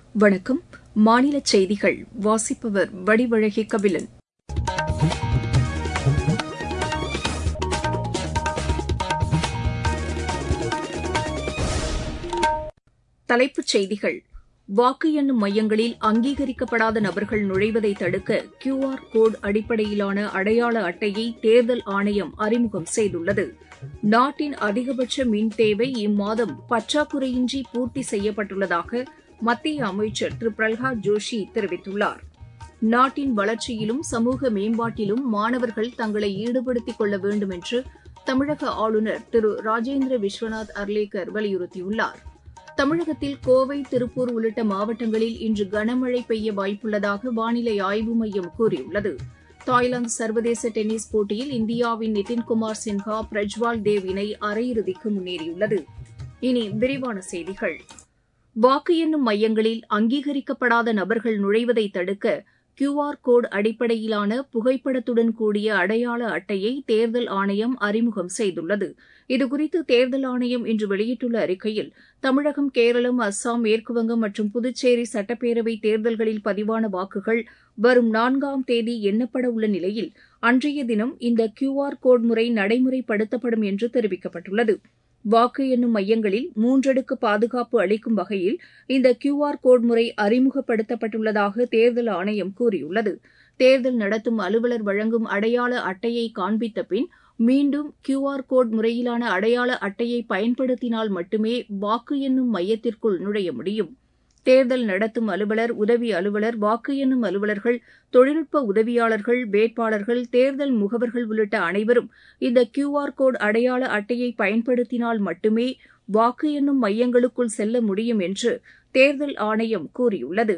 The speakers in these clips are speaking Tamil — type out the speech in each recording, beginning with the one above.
வணக்கம் மாநில செய்திகள் வாசிப்பவர் வடிவழகி கபிலன் தலைப்புச் செய்திகள் வாக்கு எண்ணும் மையங்களில் அங்கீகரிக்கப்படாத நபர்கள் நுழைவதை தடுக்க கியூ ஆர் கோடு அடிப்படையிலான அடையாள அட்டையை தேர்தல் ஆணையம் அறிமுகம் செய்துள்ளது நாட்டின் அதிகபட்ச மின் தேவை இம்மாதம் பற்றாக்குறையின்றி பூர்த்தி செய்யப்பட்டுள்ளதாக மத்திய அமைச்சர் திரு பிரல்ஹாத் ஜோஷி தெரிவித்துள்ளார் நாட்டின் வளர்ச்சியிலும் சமூக மேம்பாட்டிலும் மாணவர்கள் தங்களை ஈடுபடுத்திக் கொள்ள வேண்டும் என்று தமிழக ஆளுநர் திரு ராஜேந்திர விஸ்வநாத் அர்லேக்கர் வலியுறுத்தியுள்ளார் தமிழகத்தில் கோவை திருப்பூர் உள்ளிட்ட மாவட்டங்களில் இன்று கனமழை பெய்ய வாய்ப்புள்ளதாக வானிலை ஆய்வு மையம் கூறியுள்ளது தாய்லாந்து சர்வதேச டென்னிஸ் போட்டியில் இந்தியாவின் நிதின்குமார் சின்ஹா பிரஜ்வால் தேவ் இணை அரையிறுதிக்கு முன்னேறியுள்ளது இனி விரிவான செய்திகள் வாக்கு எண்ணும் மையங்களில் அங்கீகரிக்கப்படாத நபர்கள் நுழைவதை தடுக்க கியூ ஆர் கோடு அடிப்படையிலான புகைப்படத்துடன் கூடிய அடையாள அட்டையை தேர்தல் ஆணையம் அறிமுகம் செய்துள்ளது இதுகுறித்து தேர்தல் ஆணையம் இன்று வெளியிட்டுள்ள அறிக்கையில் தமிழகம் கேரளம் அஸ்ஸாம் மேற்குவங்கம் மற்றும் புதுச்சேரி சட்டப்பேரவை தேர்தல்களில் பதிவான வாக்குகள் வரும் நான்காம் தேதி எண்ணப்பட உள்ள நிலையில் அன்றைய தினம் இந்த கியூ ஆர் கோடு முறை நடைமுறைப்படுத்தப்படும் என்று தெரிவிக்கப்பட்டுள்ளது வாக்கு எண்ணும் மையங்களில் மூன்றடுக்கு பாதுகாப்பு அளிக்கும் வகையில் இந்த கியூ ஆர் கோடு முறை அறிமுகப்படுத்தப்பட்டுள்ளதாக தேர்தல் ஆணையம் கூறியுள்ளது தேர்தல் நடத்தும் அலுவலர் வழங்கும் அடையாள அட்டையை காண்பித்த பின் மீண்டும் கியூ ஆர் கோடு முறையிலான அடையாள அட்டையை பயன்படுத்தினால் மட்டுமே வாக்கு எண்ணும் மையத்திற்குள் நுழைய முடியும் தேர்தல் நடத்தும் அலுவலர் உதவி அலுவலர் வாக்கு எண்ணும் அலுவலர்கள் தொழில்நுட்ப உதவியாளர்கள் வேட்பாளர்கள் தேர்தல் முகவர்கள் உள்ளிட்ட அனைவரும் இந்த கியூ ஆர் கோடு அடையாள அட்டையை பயன்படுத்தினால் மட்டுமே வாக்கு எண்ணும் மையங்களுக்குள் செல்ல முடியும் என்று தேர்தல் ஆணையம் கூறியுள்ளது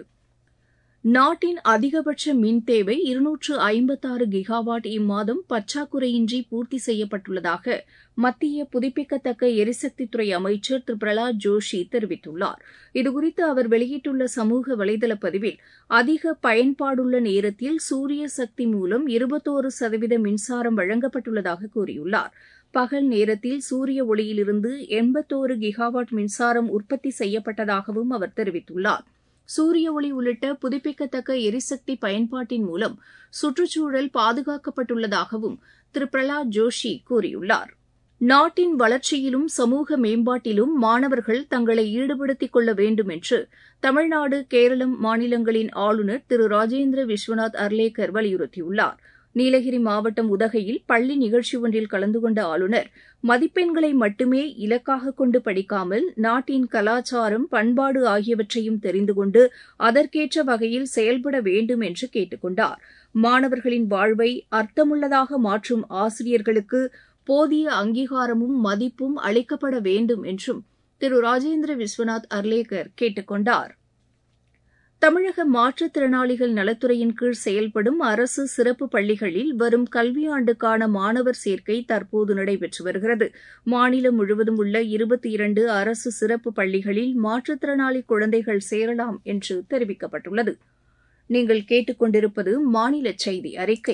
நாட்டின் அதிகபட்ச மின் தேவை இருநூற்று ஐம்பத்தாறு கிகாவாட் இம்மாதம் பற்றாக்குறையின்றி பூர்த்தி செய்யப்பட்டுள்ளதாக மத்திய புதுப்பிக்கத்தக்க எரிசக்தித்துறை அமைச்சர் திரு பிரகலாத் ஜோஷி தெரிவித்துள்ளார் இதுகுறித்து அவர் வெளியிட்டுள்ள சமூக வலைதள பதிவில் அதிக பயன்பாடுள்ள நேரத்தில் சூரிய சக்தி மூலம் இருபத்தோரு சதவீத மின்சாரம் வழங்கப்பட்டுள்ளதாக கூறியுள்ளார் பகல் நேரத்தில் சூரிய ஒளியிலிருந்து எண்பத்தோரு கிகாவாட் மின்சாரம் உற்பத்தி செய்யப்பட்டதாகவும் அவர் தெரிவித்துள்ளார் சூரிய ஒளி உள்ளிட்ட புதுப்பிக்கத்தக்க எரிசக்தி பயன்பாட்டின் மூலம் சுற்றுச்சூழல் பாதுகாக்கப்பட்டுள்ளதாகவும் திரு பிரகலாத் ஜோஷி கூறியுள்ளார் நாட்டின் வளர்ச்சியிலும் சமூக மேம்பாட்டிலும் மாணவர்கள் தங்களை ஈடுபடுத்திக் கொள்ள வேண்டும் என்று தமிழ்நாடு கேரளம் மாநிலங்களின் ஆளுநர் திரு ராஜேந்திர விஸ்வநாத் அர்லேக்கர் வலியுறுத்தியுள்ளார் நீலகிரி மாவட்டம் உதகையில் பள்ளி நிகழ்ச்சி ஒன்றில் கலந்து கொண்ட ஆளுநர் மதிப்பெண்களை மட்டுமே இலக்காக கொண்டு படிக்காமல் நாட்டின் கலாச்சாரம் பண்பாடு ஆகியவற்றையும் தெரிந்து கொண்டு அதற்கேற்ற வகையில் செயல்பட வேண்டும் என்று கேட்டுக் கொண்டார் மாணவர்களின் வாழ்வை அர்த்தமுள்ளதாக மாற்றும் ஆசிரியர்களுக்கு போதிய அங்கீகாரமும் மதிப்பும் அளிக்கப்பட வேண்டும் என்றும் திரு ராஜேந்திர விஸ்வநாத் அர்லேக்கர் கேட்டுக் கொண்டார் தமிழக மாற்றுத்திறனாளிகள் நலத்துறையின் கீழ் செயல்படும் அரசு சிறப்பு பள்ளிகளில் வரும் கல்வியாண்டுக்கான மாணவர் சேர்க்கை தற்போது நடைபெற்று வருகிறது மாநிலம் முழுவதும் உள்ள இருபத்தி இரண்டு அரசு சிறப்பு பள்ளிகளில் மாற்றுத்திறனாளி குழந்தைகள் சேரலாம் என்று தெரிவிக்கப்பட்டுள்ளது நீங்கள் கேட்டுக்கொண்டிருப்பது மாநில செய்தி அறிக்கை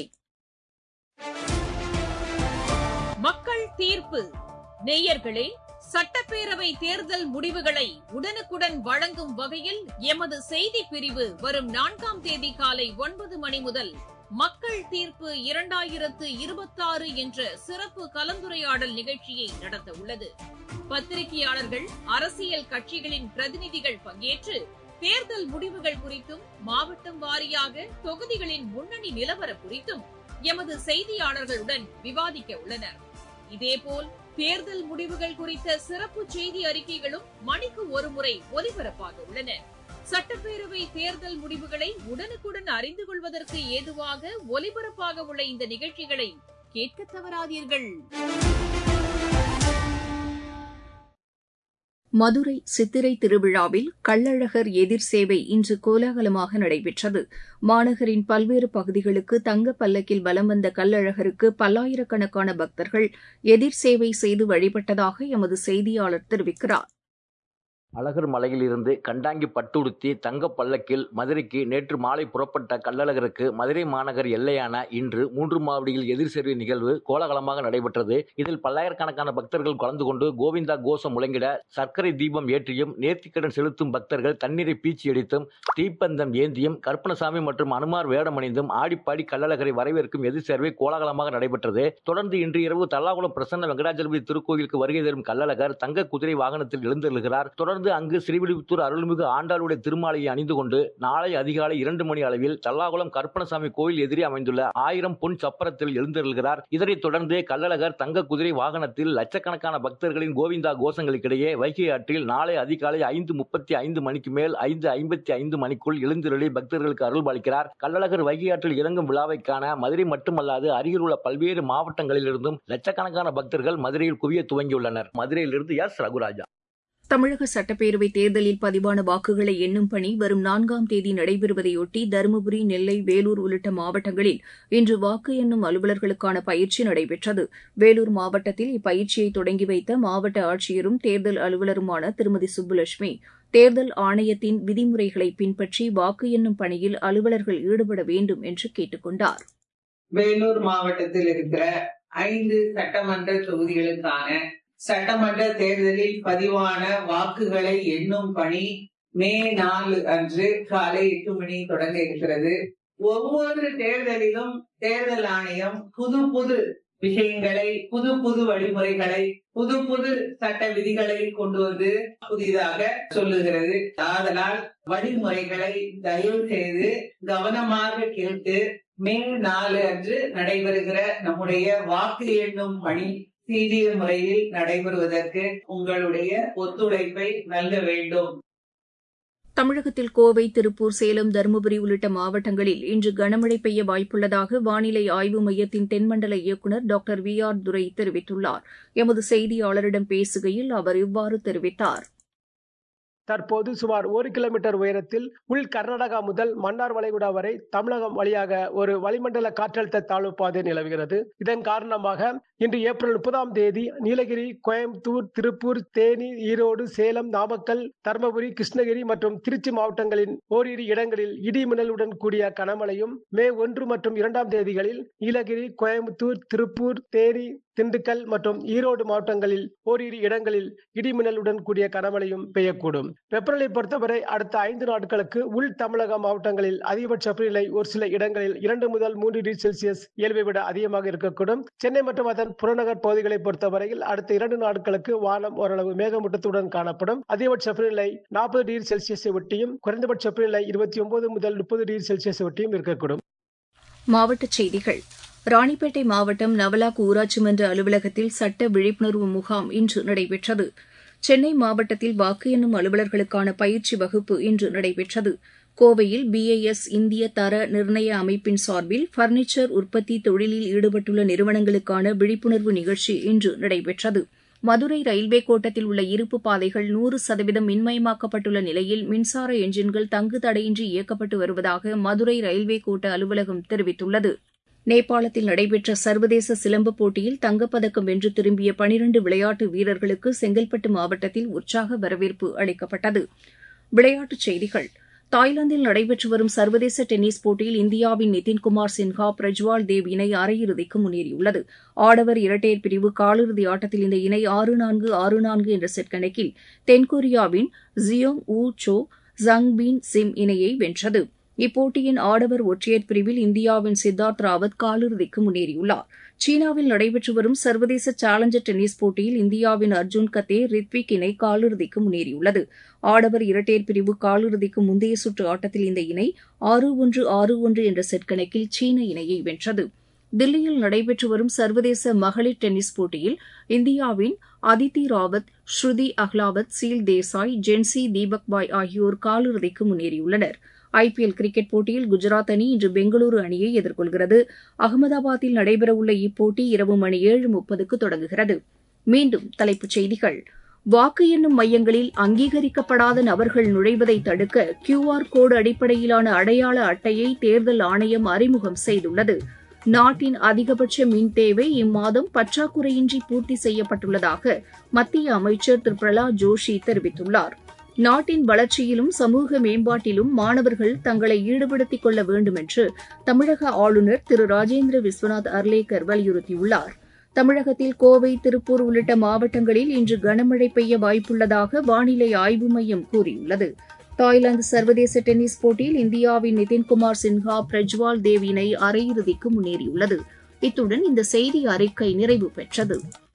மக்கள் தீர்ப்பு நேயர்களே சட்டப்பேரவை தேர்தல் முடிவுகளை உடனுக்குடன் வழங்கும் வகையில் எமது செய்தி பிரிவு வரும் நான்காம் தேதி காலை ஒன்பது மணி முதல் மக்கள் தீர்ப்பு இரண்டாயிரத்து இருபத்தாறு என்ற சிறப்பு கலந்துரையாடல் நிகழ்ச்சியை நடத்த உள்ளது பத்திரிகையாளர்கள் அரசியல் கட்சிகளின் பிரதிநிதிகள் பங்கேற்று தேர்தல் முடிவுகள் குறித்தும் மாவட்டம் வாரியாக தொகுதிகளின் முன்னணி நிலவரம் குறித்தும் எமது செய்தியாளர்களுடன் விவாதிக்க உள்ளனர் இதேபோல் தேர்தல் முடிவுகள் குறித்த சிறப்பு செய்தி அறிக்கைகளும் மணிக்கு ஒருமுறை ஒலிபரப்பாக உள்ளன சட்டப்பேரவை தேர்தல் முடிவுகளை உடனுக்குடன் அறிந்து கொள்வதற்கு ஏதுவாக ஒலிபரப்பாக உள்ள இந்த நிகழ்ச்சிகளை கேட்க தவறாதீர்கள் மதுரை சித்திரை திருவிழாவில் கள்ளழகர் எதிர் சேவை இன்று கோலாகலமாக நடைபெற்றது மாநகரின் பல்வேறு பகுதிகளுக்கு தங்க பல்லக்கில் வலம் வந்த கள்ளழகருக்கு பல்லாயிரக்கணக்கான பக்தர்கள் எதிர் சேவை செய்து வழிபட்டதாக எமது செய்தியாளர் தெரிவிக்கிறார் அழகர் மலையிலிருந்து கண்டாங்கி பட்டுடுத்தி தங்க பல்லக்கில் மதுரைக்கு நேற்று மாலை புறப்பட்ட கள்ளழகருக்கு மதுரை மாநகர் எல்லையான இன்று மூன்று மாவடியில் எதிர்செறிவு நிகழ்வு கோலாகலமாக நடைபெற்றது இதில் பல்லாயிரக்கணக்கான பக்தர்கள் கலந்து கொண்டு கோவிந்தா கோஷம் முழங்கிட சர்க்கரை தீபம் ஏற்றியும் நேர்த்திக்கடன் செலுத்தும் பக்தர்கள் தண்ணீரை பீச்சி அடித்தும் தீப்பந்தம் ஏந்தியும் கருப்பணசாமி மற்றும் அனுமார் வேடமணிந்தும் ஆடிப்பாடி கள்ளழகரை வரவேற்கும் எதிர்சேர்வை கோலாகலமாக நடைபெற்றது தொடர்ந்து இன்று இரவு தல்லாகுளம் பிரசன்ன வெங்கடாஜலபதி திருக்கோயிலுக்கு வருகை தரும் கள்ளழகர் தங்க குதிரை வாகனத்தில் எழுந்தருகிறார் தொடர்ந்து அங்கு ஸ்ரீவில்லிபுத்தூர் அருள்மிகு ஆண்டாளுடைய திருமாலையை அணிந்து கொண்டு நாளை அதிகாலை இரண்டு மணி அளவில் தல்லாகுளம் கருப்பணசாமி கோயில் எதிரே அமைந்துள்ள ஆயிரம் பொன் சப்பரத்தில் எழுந்தருள்கிறார் இதனைத் தொடர்ந்து கள்ளழகர் தங்க குதிரை வாகனத்தில் லட்சக்கணக்கான பக்தர்களின் கோவிந்தா கோஷங்களுக்கிடையே வைகை ஆற்றில் நாளை அதிகாலை ஐந்து முப்பத்தி ஐந்து மணிக்கு மேல் ஐந்து ஐம்பத்தி ஐந்து மணிக்குள் எழுந்திருளி பக்தர்களுக்கு அருள்பாலிக்கிறார் கள்ளழகர் வைகை ஆற்றில் இறங்கும் விழாவை காண மதுரை மட்டுமல்லாது அருகில் உள்ள பல்வேறு மாவட்டங்களிலிருந்தும் லட்சக்கணக்கான பக்தர்கள் மதுரையில் குவிய துவங்கியுள்ளனர் மதுரையிலிருந்து எஸ் ரகுராஜா தமிழக சட்டப்பேரவைத் தேர்தலில் பதிவான வாக்குகளை எண்ணும் பணி வரும் நான்காம் தேதி நடைபெறுவதையொட்டி தருமபுரி நெல்லை வேலூர் உள்ளிட்ட மாவட்டங்களில் இன்று வாக்கு எண்ணும் அலுவலர்களுக்கான பயிற்சி நடைபெற்றது வேலூர் மாவட்டத்தில் இப்பயிற்சியை தொடங்கி வைத்த மாவட்ட ஆட்சியரும் தேர்தல் அலுவலருமான திருமதி சுப்புலட்சுமி தேர்தல் ஆணையத்தின் விதிமுறைகளை பின்பற்றி வாக்கு எண்ணும் பணியில் அலுவலர்கள் ஈடுபட வேண்டும் என்று கேட்டுக் கொண்டார் வேலூர் மாவட்டத்தில் இருக்கிற ஐந்து சட்டமன்ற தொகுதிகளுக்கான சட்டமன்ற தேர்தலில் பதிவான வாக்குகளை எண்ணும் பணி மே நாலு அன்று காலை எட்டு மணி தொடங்க இருக்கிறது ஒவ்வொரு தேர்தலிலும் தேர்தல் ஆணையம் புது புது விஷயங்களை புது புது வழிமுறைகளை புது புது சட்ட விதிகளை கொண்டு வந்து புதிதாக சொல்லுகிறது ஆதலால் வழிமுறைகளை தயவு செய்து கவனமாக கேட்டு மே நாலு அன்று நடைபெறுகிற நம்முடைய வாக்கு எண்ணும் பணி சீரிய முறையில் நடைபெறுவதற்கு உங்களுடைய ஒத்துழைப்பை நல்க வேண்டும் தமிழகத்தில் கோவை திருப்பூர் சேலம் தருமபுரி உள்ளிட்ட மாவட்டங்களில் இன்று கனமழை பெய்ய வாய்ப்புள்ளதாக வானிலை ஆய்வு மையத்தின் தென்மண்டல இயக்குநர் டாக்டர் வி ஆர் துரை தெரிவித்துள்ளார் எமது செய்தியாளரிடம் பேசுகையில் அவர் இவ்வாறு தெரிவித்தார் தற்போது சுமார் ஒரு கிலோமீட்டர் உயரத்தில் உள் கர்நாடகா முதல் மன்னார் வளைகுடா வரை தமிழகம் வழியாக ஒரு வளிமண்டல காற்றழுத்த தாழ்வு பாதை நிலவுகிறது இதன் காரணமாக இன்று ஏப்ரல் முப்பதாம் தேதி நீலகிரி கோயம்புத்தூர் திருப்பூர் தேனி ஈரோடு சேலம் நாமக்கல் தருமபுரி கிருஷ்ணகிரி மற்றும் திருச்சி மாவட்டங்களின் ஓரிரு இடங்களில் இடி மின்னலுடன் கூடிய கனமழையும் மே ஒன்று மற்றும் இரண்டாம் தேதிகளில் நீலகிரி கோயம்புத்தூர் திருப்பூர் தேனி திண்டுக்கல் மற்றும் ஈரோடு மாவட்டங்களில் ஓரிரு இடங்களில் இடிமின்னலுடன் கூடிய கனமழையும் பெய்யக்கூடும் வெப்பநிலை பொறுத்தவரை அடுத்த ஐந்து நாட்களுக்கு உள் தமிழக மாவட்டங்களில் அதிகபட்ச வெப்பநிலை ஒரு சில இடங்களில் இரண்டு முதல் மூன்று டிகிரி செல்சியஸ் இயல்பை விட அதிகமாக இருக்கக்கூடும் சென்னை மற்றும் அதன் புறநகர் பகுதிகளை பொறுத்தவரையில் அடுத்த இரண்டு நாட்களுக்கு வானம் ஓரளவு மேகமூட்டத்துடன் காணப்படும் அதிகபட்ச வெப்பநிலை நாற்பது டிகிரி செல்சியஸை ஒட்டியும் குறைந்தபட்ச வெப்பநிலை இருபத்தி ஒன்பது முதல் முப்பது டிகிரி செல்சியஸ் ஒட்டியும் இருக்கக்கூடும் மாவட்டச் செய்திகள் ராணிப்பேட்டை மாவட்டம் நவலாக் ஊராட்சி மன்ற அலுவலகத்தில் சட்ட விழிப்புணர்வு முகாம் இன்று நடைபெற்றது சென்னை மாவட்டத்தில் வாக்கு எண்ணும் அலுவலர்களுக்கான பயிற்சி வகுப்பு இன்று நடைபெற்றது கோவையில் பிஐஎஸ் இந்திய தர நிர்ணய அமைப்பின் சார்பில் பர்னிச்சர் உற்பத்தி தொழிலில் ஈடுபட்டுள்ள நிறுவனங்களுக்கான விழிப்புணர்வு நிகழ்ச்சி இன்று நடைபெற்றது மதுரை ரயில்வே கோட்டத்தில் உள்ள இருப்பு பாதைகள் நூறு சதவீதம் மின்மயமாக்கப்பட்டுள்ள நிலையில் மின்சார எஞ்சின்கள் தங்கு தடையின்றி இயக்கப்பட்டு வருவதாக மதுரை ரயில்வே கோட்ட அலுவலகம் தெரிவித்துள்ளது நேபாளத்தில் நடைபெற்ற சர்வதேச சிலம்ப போட்டியில் தங்கப்பதக்கம் வென்று திரும்பிய பனிரண்டு விளையாட்டு வீரர்களுக்கு செங்கல்பட்டு மாவட்டத்தில் உற்சாக வரவேற்பு அளிக்கப்பட்டது விளையாட்டுச் செய்திகள் தாய்லாந்தில் நடைபெற்று வரும் சர்வதேச டென்னிஸ் போட்டியில் இந்தியாவின் நிதின்குமார் சின்ஹா பிரஜ்வால் தேவ் இணை அரையிறுதிக்கு முன்னேறியுள்ளது ஆடவர் இரட்டையர் பிரிவு காலிறுதி ஆட்டத்தில் இந்த இணை ஆறு நான்கு ஆறு நான்கு என்ற செட் கணக்கில் தென்கொரியாவின் ஜியோங் ஊ சோ ஜங்பீன் சிம் இணையை வென்றது இப்போட்டியின் ஆடவர் ஒற்றையர் பிரிவில் இந்தியாவின் சித்தார்த் ராவத் காலிறுதிக்கு முன்னேறியுள்ளார் சீனாவில் நடைபெற்று வரும் சர்வதேச சேலஞ்சர் டென்னிஸ் போட்டியில் இந்தியாவின் அர்ஜுன் கத்தே ரித்விக் இணை காலிறுதிக்கு முன்னேறியுள்ளது ஆடவர் இரட்டையர் பிரிவு காலிறுதிக்கு முந்தைய சுற்று ஆட்டத்தில் இந்த இணை ஆறு ஒன்று ஆறு ஒன்று என்ற செட் கணக்கில் சீன இணையை வென்றது தில்லியில் நடைபெற்று வரும் சர்வதேச மகளிர் டென்னிஸ் போட்டியில் இந்தியாவின் அதிதி ராவத் ஸ்ருதி அஹ்லாவத் சீல் தேசாய் ஜென்சி தீபக் பாய் ஆகியோர் காலிறுதிக்கு முன்னேறியுள்ளனர் ஐபிஎல் கிரிக்கெட் போட்டியில் குஜராத் அணி இன்று பெங்களூரு அணியை எதிர்கொள்கிறது அகமதாபாத்தில் நடைபெறவுள்ள இப்போட்டி இரவு மணி ஏழு முப்பதுக்கு தொடங்குகிறது மீண்டும் தலைப்புச் செய்திகள் வாக்கு எண்ணும் மையங்களில் அங்கீகரிக்கப்படாத நபர்கள் நுழைவதை தடுக்க கியூஆர் கோடு அடிப்படையிலான அடையாள அட்டையை தேர்தல் ஆணையம் அறிமுகம் செய்துள்ளது நாட்டின் அதிகபட்ச மின் தேவை இம்மாதம் பற்றாக்குறையின்றி பூர்த்தி செய்யப்பட்டுள்ளதாக மத்திய அமைச்சர் திரு பிரகலாத் ஜோஷி தெரிவித்துள்ளார் நாட்டின் வளர்ச்சியிலும் சமூக மேம்பாட்டிலும் மாணவர்கள் தங்களை ஈடுபடுத்திக் கொள்ள வேண்டும் என்று தமிழக ஆளுநர் திரு ராஜேந்திர விஸ்வநாத் அர்லேக்கர் வலியுறுத்தியுள்ளார் தமிழகத்தில் கோவை திருப்பூர் உள்ளிட்ட மாவட்டங்களில் இன்று கனமழை பெய்ய வாய்ப்புள்ளதாக வானிலை ஆய்வு மையம் கூறியுள்ளது தாய்லாந்து சர்வதேச டென்னிஸ் போட்டியில் இந்தியாவின் நிதின்குமார் சின்ஹா பிரஜ்வால் தேவ் இணை அரையிறுதிக்கு முன்னேறியுள்ளது இத்துடன் இந்த செய்தி அறிக்கை நிறைவு பெற்றது